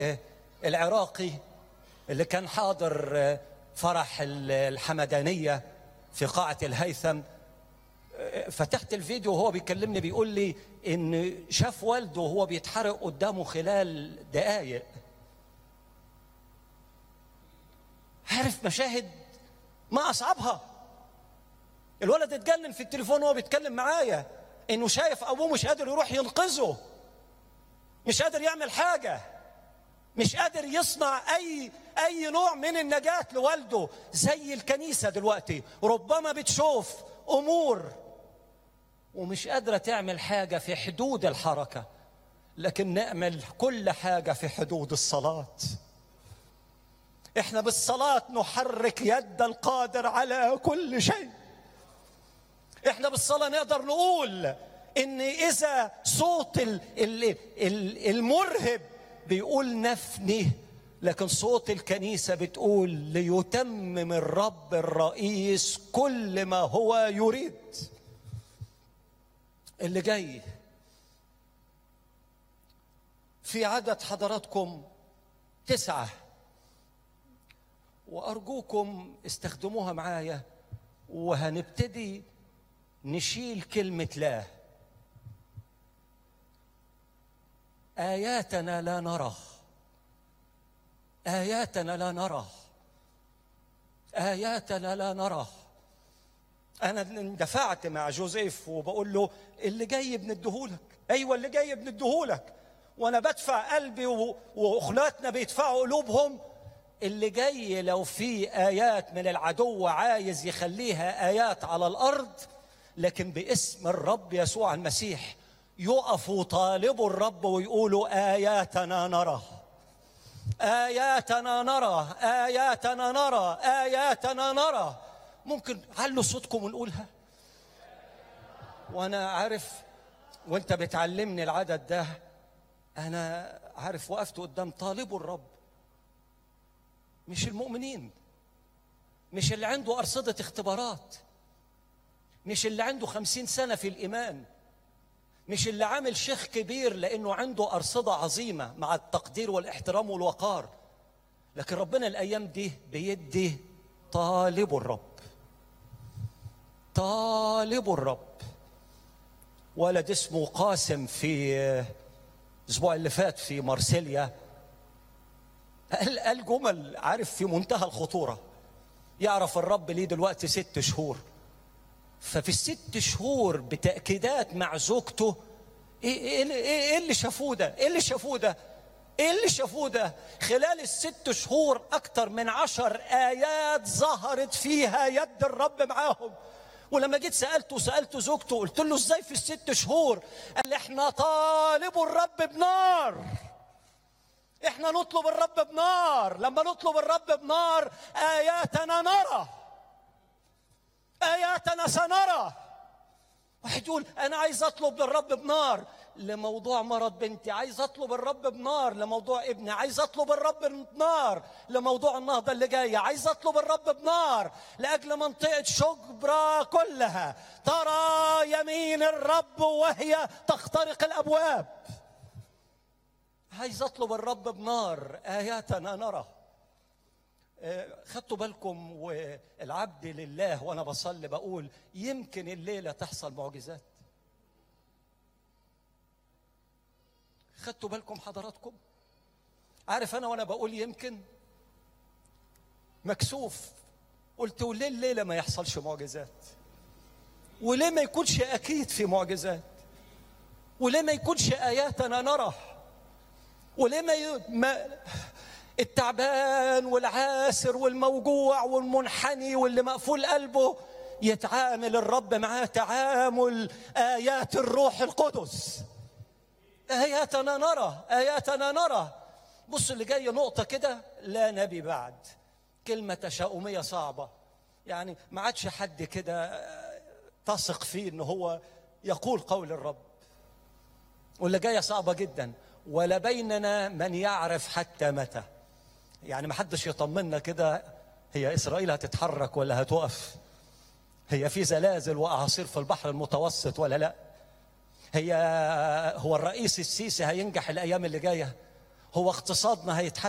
العراقي اللي كان حاضر فرح الحمدانية في قاعة الهيثم فتحت الفيديو وهو بيكلمني بيقول لي ان شاف والده وهو بيتحرق قدامه خلال دقايق عارف مشاهد ما اصعبها الولد اتجنن في التليفون وهو بيتكلم معايا انه شايف ابوه مش قادر يروح ينقذه مش قادر يعمل حاجه مش قادر يصنع اي اي نوع من النجاه لوالده زي الكنيسه دلوقتي ربما بتشوف امور ومش قادره تعمل حاجه في حدود الحركه لكن نعمل كل حاجه في حدود الصلاه احنا بالصلاه نحرك يد القادر على كل شيء احنا بالصلاه نقدر نقول ان اذا صوت ال ال ال المرهب بيقول نفني لكن صوت الكنيسه بتقول ليتمم الرب الرئيس كل ما هو يريد اللي جاي في عدد حضراتكم تسعه وارجوكم استخدموها معايا وهنبتدي نشيل كلمه لا اياتنا لا نرى اياتنا لا نرى اياتنا لا نرى انا اندفعت مع جوزيف وبقول له اللي جاي بنديهولك ايوه اللي جاي بنديهولك وانا بدفع قلبي واخلاتنا بيدفعوا قلوبهم اللي جاي لو في ايات من العدو عايز يخليها ايات على الارض لكن باسم الرب يسوع المسيح يقفوا طالبوا الرب ويقولوا اياتنا نرى اياتنا نرى اياتنا نرى اياتنا نرى ممكن علوا صوتكم ونقولها وانا عارف وانت بتعلمني العدد ده انا عارف وقفت قدام طالبوا الرب مش المؤمنين مش اللي عنده أرصدة اختبارات مش اللي عنده خمسين سنة في الإيمان مش اللي عامل شيخ كبير لأنه عنده أرصدة عظيمة مع التقدير والاحترام والوقار لكن ربنا الأيام دي بيدي طالب الرب طالب الرب ولد اسمه قاسم في الأسبوع اللي فات في مارسيليا قال قال جمل عارف في منتهى الخطوره يعرف الرب ليه دلوقتي ست شهور ففي الست شهور بتاكيدات مع زوجته ايه ايه ايه اللي شافوه ده؟ ايه اللي شافوه ده؟ ايه اللي شافوه ده؟ خلال الست شهور اكتر من عشر ايات ظهرت فيها يد الرب معاهم ولما جيت سالته سالته زوجته قلت له ازاي في الست شهور؟ قال لي احنا طالبوا الرب بنار احنا نطلب الرب بنار لما نطلب الرب بنار اياتنا نرى اياتنا سنرى واحد يقول انا عايز اطلب للرب بنار لموضوع مرض بنتي عايز اطلب الرب بنار لموضوع ابني عايز اطلب الرب بنار لموضوع النهضه اللي جايه عايز اطلب الرب بنار لاجل منطقه شجبرا كلها ترى يمين الرب وهي تخترق الابواب عايز اطلب الرب بنار اياتنا نرى خدتوا بالكم والعبد لله وانا بصلي بقول يمكن الليله تحصل معجزات خدتوا بالكم حضراتكم عارف انا وانا بقول يمكن مكسوف قلت وليه الليله ما يحصلش معجزات وليه ما يكونش اكيد في معجزات وليه ما يكونش اياتنا نرى وليه ما, ي... ما التعبان والعاسر والموجوع والمنحني واللي مقفول قلبه يتعامل الرب معاه تعامل آيات الروح القدس آياتنا نرى آياتنا نرى بص اللي جاي نقطة كده لا نبي بعد كلمة تشاؤمية صعبة يعني ما عادش حد كده تثق فيه ان هو يقول قول الرب واللي جاية صعبة جدا ولا بيننا من يعرف حتى متى يعني ما حدش يطمنا كده هي اسرائيل هتتحرك ولا هتقف هي في زلازل واعاصير في البحر المتوسط ولا لا هي هو الرئيس السيسي هينجح الايام اللي جايه هو اقتصادنا هيتحسن